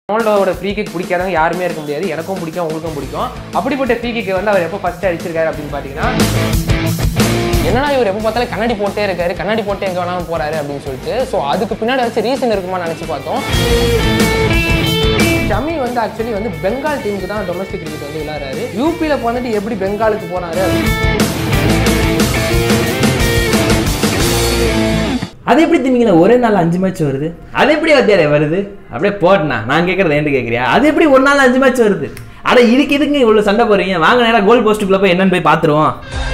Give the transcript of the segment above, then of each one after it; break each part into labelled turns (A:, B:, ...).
A: ரொனால்டோவோட free kick பிடிக்காதவங்க யாருமே இருக்க முடியாது எனக்கும் பிடிக்கும் உங்களுக்கும் பிடிக்கும் அப்படிப்பட்ட ஃப்ரீ கிக் வந்து அவர் எப்போ ஃபர்ஸ்ட் அடிச்சிருக்காரு அப்படின்னு பார்த்தீங்கன்னா
B: என்னடா இவர் எப்போ பார்த்தாலும் கண்ணாடி போட்டே இருக்காரு கண்ணாடி போட்டு எங்கே வேணாலும் போறாரு அப்படின்னு சொல்லிட்டு ஸோ அதுக்கு பின்னாடி வச்சு ரீசன் இருக்குமா நினச்சி பார்த்தோம்
A: ஷமி வந்து ஆக்சுவலி வந்து பெங்கால் டீமுக்கு தான் டொமஸ்டிக் கிரிக்கெட் வந்து விளையாடுறாரு யூபியில் வந்துட்டு எப்படி பெங்காலுக்கு போனாரு
C: அது எப்படி திமிங்கல ஒரே நாள் அஞ்சு மேட்ச் வருது அது எப்படி வாத்தியாரே வருது அப்படியே போட்டனா நான் கேட்கறது ஏன்ட்டு கேட்குறியா அது எப்படி ஒரு நாள் அஞ்சு மேட்ச் வருது அட இதுக்கு இதுக்கு இவ்வளோ சண்டை போடுறீங்க வாங்க நேரம் கோல் போஸ்ட்டுக்குள்ள போய் என்னன்னு போய் பார்த்துருவோம்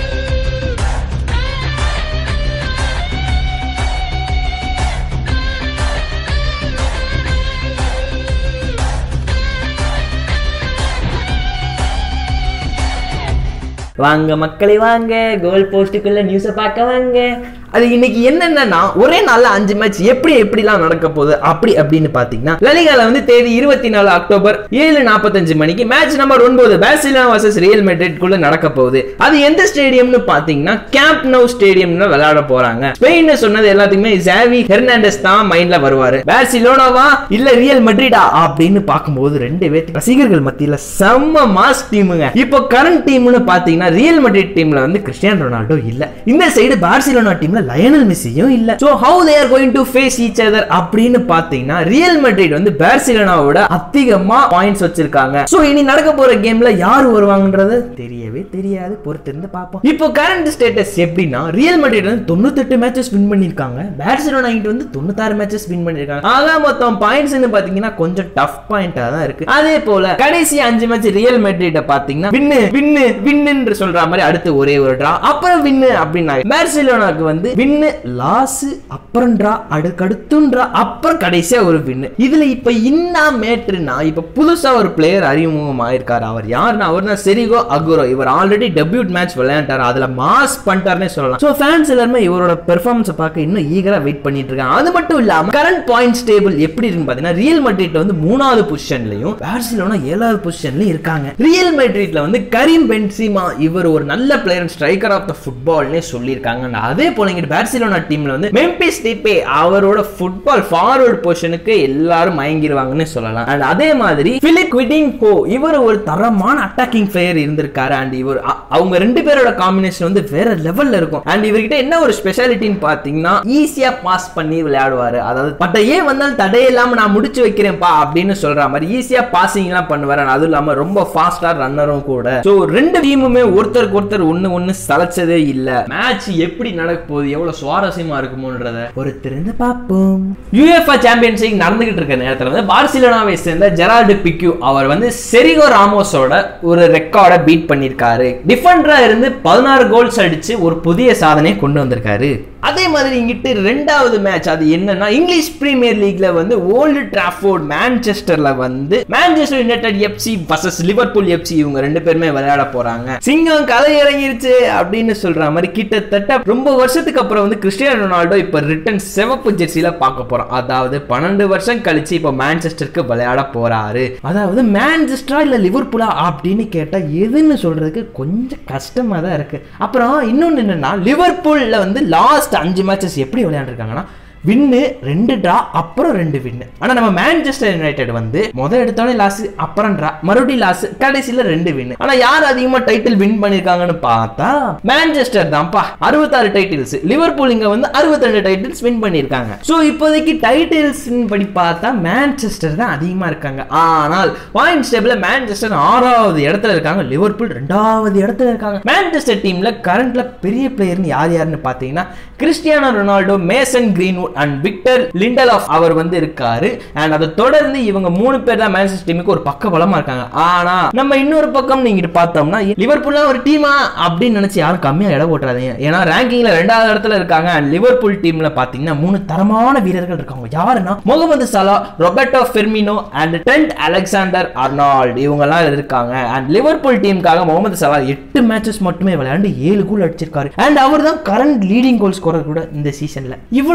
C: வாங்க மக்களை வாங்க கோல் போஸ்ட்டுக்குள்ள நியூஸை பார்க்க வாங்க அது இன்னைக்கு என்னென்னா ஒரே நாள்ல அஞ்சு மேட்ச் எப்படி எப்படிலாம் நடக்க போகுது அப்படி அப்படின்னு பாத்தீங்கன்னா லலிகால வந்து தேதி இருபத்தி நாலு அக்டோபர் ஏழு நாற்பத்தஞ்சு மணிக்கு மேட்ச் நம்பர் ஒன்பது பேசிலா வர்சஸ் ரியல் மெட்ரிட்குள்ள நடக்க போகுது அது எந்த ஸ்டேடியம்னு பாத்தீங்கன்னா கேம்ப் நோ ஸ்டேடியம்ல விளையாட போறாங்க ஸ்பெயின் சொன்னது எல்லாத்துக்குமே ஜாவி ஹெர்னாண்டஸ் தான் மைண்ட்ல வருவாரு பார்சிலோனாவா இல்ல ரியல் மெட்ரிடா அப்படின்னு பார்க்கும்போது ரெண்டு பேர் ரசிகர்கள் மத்தியில செம்ம மாஸ் டீமுங்க இப்போ கரண்ட் டீம்னு பாத்தீங்கன்னா ரியல் மெட்ரிட் டீம்ல வந்து கிறிஸ்டியானோ ரொனால்டோ இல்ல இந்த சைடு பார்சிலோனா டீம்ல லயனல் மெஸ்ஸியும் இல்ல so how they are going to face each other அப்படின்னு பாத்தீங்கன்னா ரியல் மெட்ரிட் வந்து பார்சிலோனாவோட அதிகமா பாயிண்ட்ஸ் வச்சிருக்காங்க சோ இனி நடக்க போற கேம்ல யார் வருவாங்கன்றது தெரியவே தெரியாது பொறுத்திருந்து பார்ப்போம் இப்போ கரண்ட் ஸ்டேட்டஸ் எப்படின்னா ரியல் மெட்ரிட் வந்து தொண்ணூத்தெட்டு மேட்சஸ் வின் பண்ணிருக்காங்க பார்சிலோனா கிட்ட வந்து தொண்ணூத்தாறு மேட்சஸ் வின் பண்ணிருக்காங்க ஆக மொத்தம் பாயிண்ட்ஸ்னு பாத்தீங்கன்னா கொஞ்சம் டஃப் பாயிண்டா தான் இருக்கு அதே போல கடைசி அஞ்சு மேட்ச் ரியல் மெட்ரிட பாத்தீங்கன்னா வின்னு வின்னு வின்னு சொல்ற மாதிரி அடுத்து ஒரே ஒரு டிரா அப்புறம் வின்னு அப்படின்னா பார்சிலோனாக்கு வந்து வின்னு லாஸ் அப்புறம் டிரா அடுக்கடுத்தும் டிரா அப்புறம் கடைசியா ஒரு வின்னு இதுல இப்ப என்ன மேட்ருனா இப்ப புதுசா ஒரு பிளேயர் அறிமுகம் ஆயிருக்காரு அவர் யாருன்னா அவர் தான் செரிகோ அகுரோ இவர் ஆல்ரெடி டெபியூட் மேட்ச் விளையாண்டாரு அதுல மாஸ் பண்ணிட்டாருன்னே சொல்லலாம் சோ ஃபேன்ஸ் எல்லாருமே இவரோட பெர்ஃபார்மன்ஸை பார்க்க இன்னும் ஈகரா வெயிட் பண்ணிட்டு இருக்காங்க அது மட்டும் இல்லாம கரண்ட் பாயிண்ட்ஸ் டேபிள் எப்படி இருக்குன்னு பாத்தீங்கன்னா ரியல் மெட்ரிட் வந்து மூணாவது பொசிஷன்லயும் பார்சிலோனா ஏழாவது பொசிஷன்லயும் இருக்காங்க ரியல் மெட்ரிட்ல வந்து கரீம் பென்சிமா இவர் ஒரு நல்ல பிளேயர் ஸ்ட்ரைக்கர் ஆஃப் த ஃபுட்பால்னே சொல்லியிருக்காங்க அதே போல இங்க பார்சிலோனா டீம்ல வந்து மெம்பிஸ் டிபே அவரோட ஃபுட்பால் ஃபார்வர்ட் பொசிஷனுக்கு எல்லாரும் மயங்கிடுவாங்கன்னு சொல்லலாம் அண்ட் அதே மாதிரி பிலிப் விட்டிங் ஹோ இவர் ஒரு தரமான அட்டாக்கிங் பிளேயர் இருந்திருக்காரு அண்ட் இவர் அ- அவங்க ரெண்டு பேரோட காம்பினேஷன் வந்து வேற லெவல்ல இருக்கும் அண்ட் இவர்கிட்ட என்ன ஒரு ஸ்பெஷாலிட்டின்னு பாத்தீங்கன்னா ஈஸியா பாஸ் பண்ணி விளையாடுவாரு அதாவது பட்டையே வந்தாலும் தடையே இல்லாம நான் முடிச்சு வைக்கிறேன்ப்பா அப்படின்னு சொல்ற மாதிரி ஈஸியா பாசிங் எல்லாம் பண்ணுவாரு and அதுவும் இல்லாம ரொம்ப ஃபாஸ்டா ரன்னரும் கூட சோ ரெண்டு டீமுமே ஒருத்தருக்கு ஒருத்தர் ஒண்ணு ஒண்ணு சலைச்சதே இல்ல மேட்ச் எப்படி நடக்க போகுது எவ்வளவு சுவாரஸ்யமா இருக்குமோன்றத பொறுத்திருந்து பார்ப்போம் யுஎஃப்ஆ சாம்பியன்ஸ் லீக் நடந்துகிட்டு இருக்க நேரத்துல வந்து பார்சிலோனாவை சேர்ந்த ஜெரால்டு பிக்யூ அவர் வந்து செரிகோ ராமோஸோட ஒரு ரெக்கார்டை பீட் பண்ணியிருக்காரு டிஃபெண்டரா இருந்து பதினாறு கோல்ஸ் அடிச்சு ஒரு புதிய சாதனையை கொண்டு வந்திருக்காரு அதே மாதிரி இங்கிட்டு ரெண்டாவது மேட்ச் அது என்னன்னா இங்கிலீஷ் பிரீமியர் லீக்ல வந்து ஓல்டு டிராஃபோர்ட் மான்செஸ்டர்ல வந்து Manchester United FC versus Liverpool FC இவங்க ரெண்டு பேருமே விளையாட போறாங்க சிங்கம் கலை இறங்கிருச்சு அப்படின்னு சொல்ற மாதிரி கிட்டத்தட்ட ரொம்ப வருஷத்துக்கு அப்புறம் வந்து கிறிஸ்டியானோ ரொனால்டோ இப்ப ரிட்டன் சிவப்பு ஜெர்சியில பார்க்க போறோம் அதாவது பன்னெண்டு வருஷம் கழிச்சு இப்ப மான்செஸ்டருக்கு விளையாட போறாரு அதாவது மான்செஸ்டரா இல்ல லிவர்பூலா அப்படின்னு கேட்டா எதுன்னு சொல்றதுக்கு கொஞ்சம் கஷ்டமா தான் இருக்கு அப்புறம் இன்னொன்னு என்னன்னா லிவர்பூல்ல வந்து லாஸ்ட் அஞ்சு மேட்சஸ் எப்படி விளையாண்டுருக்காங்கன்னா வின்னு ரெண்டு டிரா அப்புறம் ரெண்டு வின்னு ஆனா நம்ம மான்செஸ்டர் யுனைடெட் வந்து முதல் எடுத்தோடனே லாஸ் அப்புறம் டிரா மறுபடியும் லாஸ் கடைசியில ரெண்டு வின்னு ஆனா யார் அதிகமா டைட்டில் வின் பண்ணிருக்காங்கன்னு பார்த்தா மான்செஸ்டர் தான்ப்பா அறுபத்தாறு டைட்டில்ஸ் லிவர்பூல் இங்க வந்து அறுபத்தி டைட்டில்ஸ் வின் பண்ணிருக்காங்க சோ இப்போதைக்கு டைட்டில்ஸ் படி பார்த்தா மான்செஸ்டர் தான் அதிகமா இருக்காங்க ஆனால் பாயிண்ட்ஸ் டேபிள்ல மான்செஸ்டர் ஆறாவது இடத்துல இருக்காங்க லிவர்பூல் ரெண்டாவது இடத்துல இருக்காங்க மான்செஸ்டர் டீம்ல கரண்ட்ல பெரிய பிளேயர்னு யார் யாருன்னு பாத்தீங்கன்னா Cristiano Ronaldo Mason Greenwood and Victor Lindelof அவர் வந்து இருக்காரு அண்ட் அதை தொடர்ந்து இவங்க மூணு பேர் தான் மேன்செஸ்டர் டீமுக்கு ஒரு பக்க பலமா இருக்காங்க ஆனா நம்ம இன்னொரு பக்கம் நீங்க பார்த்தோம்னா லிவர்பூல்ல ஒரு டீமா அப்படின்னு நினைச்சு யாரும் கம்மியா இடம் போட்டுறாதீங்க ஏன்னா ரேங்கிங்ல ரெண்டாவது இடத்துல இருக்காங்க அண்ட் லிவர்பூல் டீம்ல பாத்தீங்கன்னா மூணு தரமான வீரர்கள் இருக்காங்க யாருன்னா Mohamed Salah Roberto Firmino and Trent Alexander Arnold இவங்க எல்லாம் இருக்காங்க அண்ட் லிவர்பூல் டீமுக்காக முகமது சலா எட்டு மேட்சஸ் மட்டுமே விளையாண்டு ஏழு கோல் அடிச்சிருக்காரு அண்ட் அவர் தான் கரண்ட் லீடிங் கோல் ஸ்கோரர் கூட இந்த சீசன்ல இவ்வளவுதான் இருந்து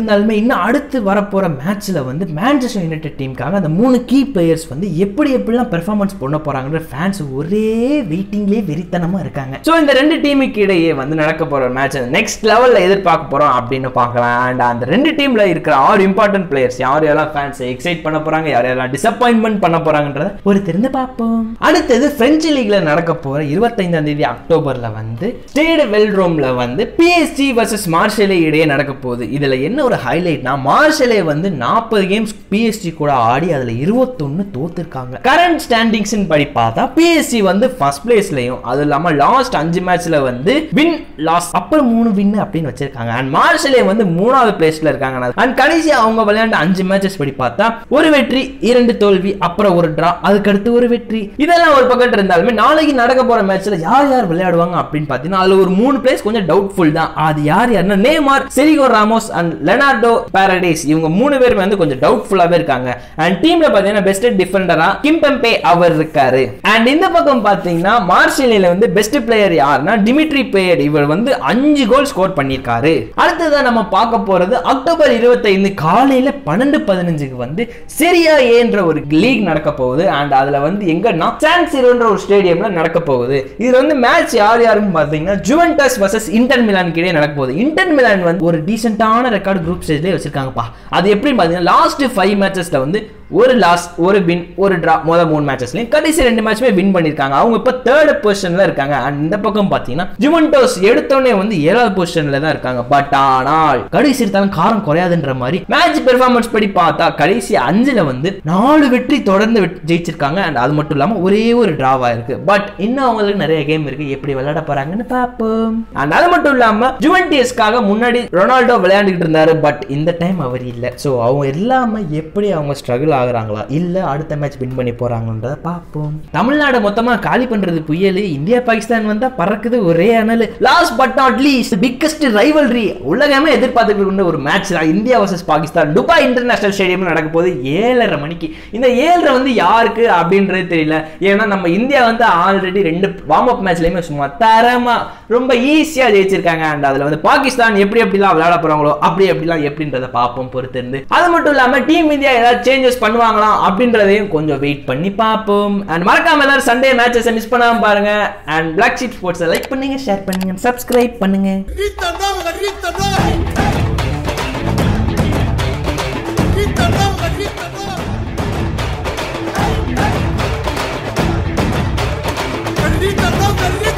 C: இருந்தாலுமே இன்னும் அடுத்து வரப்போற மேட்ச்ல வந்து மேன்செஸ்டர் யுனைடெட் டீமுக்காக அந்த மூணு கீ பிளேயர்ஸ் வந்து எப்படி எப்படிலாம் பெர்ஃபார்மன்ஸ் பண்ண போறாங்கன்ற ஃபேன்ஸ் ஒரே வெயிட்டிங்லேயே வெறித்தனமா இருக்காங்க ஸோ இந்த ரெண்டு டீமுக்கு இடையே வந்து நடக்க போற மேட்ச் நெக்ஸ்ட் லெவல்ல எதிர்பார்க்க போறோம் அப்படின்னு பார்க்கலாம் அண்ட் அந்த ரெண்டு டீம்ல இருக்கிற ஆறு இம்பார்ட்டன்ட் பிளேயர்ஸ் யார் யாரெல்லாம் ஃபேன்ஸ் எக்ஸைட் பண்ண போறாங்க யார் யாரெல்லாம் டிசப்பாயின்மெண்ட் பண்ண போறாங்கன்றத ஒரு தெரிந்து பார்ப்போம் அடுத்தது பிரெஞ்சு லீக்ல நடக்க போற இருபத்தைந்தாம் தேதி அக்டோபர்ல வந்து ஸ்டேட் வெல்ரோம்ல வந்து பிஎஸ்ஜி வர்சஸ் மார்ஷலே இடையே நடக்க போகுது இதுல என்ன ஒரு ஹைலைட்னா மார்ஷலே வந்து நாற்பது கேம்ஸ் பிஎஸ்ஜி கூட ஆடி அதுல இருபத்தொன்னு தோத்துருக்காங்க கரண்ட் ஸ்டாண்டிங்ஸ் படி பார்த்தா பிஎஸ்சி வந்து ஃபர்ஸ்ட் பிளேஸ்லயும் அது இல்லாம லாஸ்ட் அஞ்சு மேட்ச்ல வந்து வின் லாஸ் அப்புறம் மூணு வின் அப்படின்னு வச்சிருக்காங்க அண்ட் மார்ஷலே வந்து மூணாவது பிளேஸ்ல இருக்காங்க அண்ட் கடைசி அவங்க விளையாண்ட அஞ்சு மேட்சஸ் படி பார்த்தா ஒரு வெற்றி இரண்டு தோல்வி அப்புறம் ஒரு டிரா அதுக்கடுத்து ஒரு வெற்றி இதெல்லாம் ஒரு பக்கம் இருந்தாலுமே நாளைக்கு நடக்க போற மேட்ச்ல யார் யார் விளையாடுவாங்க அப்படின்னு பார்த்தீங்கன்னா அதுல ஒரு மூணு பிளேஸ் கொஞ்சம் டவுட்ஃபுல் தான் அது யார் யாருன்னா Neymar Sergio Ramos and Leonardo Paredes இவங்க மூணு பேருமே வந்து கொஞ்சம் டவுட்ஃபுல்லாவே இருக்காங்க அண்ட் டீம்ல பாத்தீங்கன்னா பெஸ்ட் டிஃபெண்டரா கிம்பெம்பே அவர் இருக்காரு அண்ட் இந்த பக்கம் பாத்தீங்கன்னா மார்ஷலில வந்து பெஸ்ட் பிளேயர் யாருன்னா டிமிட்ரி பேயர் இவர் வந்து அஞ்சு கோல் ஸ்கோர் பண்ணியிருக்காரு அடுத்ததான் நம்ம பார்க்க போறது அக்டோபர் இருபத்தைந்து காலையில பன்னெண்டு பதினஞ்சுக்கு வந்து செரியா ஏன்ற ஒரு லீக் நடக்க போகுது அண்ட் அதுல வந்து எங்கன்னா சான் சிரோன்ற ஒரு ஸ்டேடியம்ல நடக்க போகுது இதுல வந்து மேட்ச் யார் யாருன்னு பாத்தீங்கன்னா ஜுவன்டஸ் வர்சஸ் இன்டர் மிலான் கிடையே நடக்க போகுது இன்டர் மிலான் வந்து ஒரு டீசென்டான ரெக்கார்டு குரூப் ஸ்டேஜ்லேயே வச்சிருக்காங்கப்பா அது எப்படின்னு பாத்தீங்கன்னா லாஸ்ட் ஃபைவ் மேட்சஸ்ல வந்து ஒரு லாஸ் ஒரு வின் ஒரு டிரா மொதல் மூணு மேட்சஸ்லையும் கடைசி ரெண்டு மேட்ச்மே வின் பண்ணியிருக்காங்க அவங்க இப்போ தேர்ட் பொசிஷன்ல இருக்காங்க அண்ட் இந்த பக்கம் பார்த்தீங்கன்னா ஜுவன்டோஸ் எடுத்தோடனே வந்து ஏழாவது பொசிஷன்ல தான் இருக்காங்க பட் ஆனால் கடைசி இருந்தாலும் காரம் குறையாதுன்ற மாதிரி மேட்ச் பெர்ஃபார்மன்ஸ் படி பார்த்தா கடைசி அஞ்சுல வந்து நாலு வெற்றி தொடர்ந்து வெற்றி- ஜெயிச்சிருக்காங்க அண்ட் அது மட்டும் இல்லாம ஒரே ஒரு டிராவா இருக்கு பட் இன்னும் அவங்களுக்கு நிறைய கேம் இருக்கு எப்படி விளையாட போறாங்கன்னு பார்ப்போம் அண்ட் அது மட்டும் இல்லாம ஜுவன்டியஸ்க்காக முன்னாடி ரொனால்டோ விளையாண்டுக்கிட்டு இருந்தாரு பட் இந்த டைம் அவர் இல்ல ஸோ அவங்க இல்லாம எப்படி அவங்க ஸ்ட்ரகிள் ஆகுறாங்களா இல்ல அடுத்த மேட்ச் வின் பண்ணி போறாங்கன்றத பார்ப்போம் தமிழ்நாடு மொத்தமா காலி பண்றது புயல் இந்தியா பாகிஸ்தான் வந்தா பறக்குது ஒரே அனல் last but not least biggest rivalry உலகமே எதிர்பார்த்துட்டு இருந்த ஒரு மேட்ச் தான் India versus Pakistan Dubai international stadium நடக்க போது ஏழரை மணிக்கு இந்த ஏழரை வந்து யாருக்கு அப்படின்றது தெரியல ஏன்னா நம்ம இந்தியா வந்து ஆல்ரெடி ரெண்டு வார்ம் அப் மேட்ச்லயுமே சும்மா தரமா ரொம்ப ஈஸியா ஜெயிச்சிருக்காங்க அண்ட் அதுல வந்து பாகிஸ்தான் எப்படி எப்படிலாம் விளையாட போறாங்களோ அப்படி எப்படிலாம் எப்படின்றத பார்ப்போம் பொறுத்து இருந்து அது மட்டும் இல்லாம டீம் இந்தியா ஏதாவது சேஞ்சஸ் பண்ணுவாங்களா அப்படின்றதையும் கொஞ்சம் வெயிட் பண்ணி பார்ப்போம் அண்ட் மறக்காம எல்லாரும் சண்டே மேட்சஸ் மிஸ் பண்ணாம பாருங்க and black sheep sports like பண்ணுங்க ஷேர் பண்ணுங்க சப்ஸ்கிரைப் பண்ணுங்க
D: Grita nada, grita nada. Grita nada, grita nada. Grita nada, grita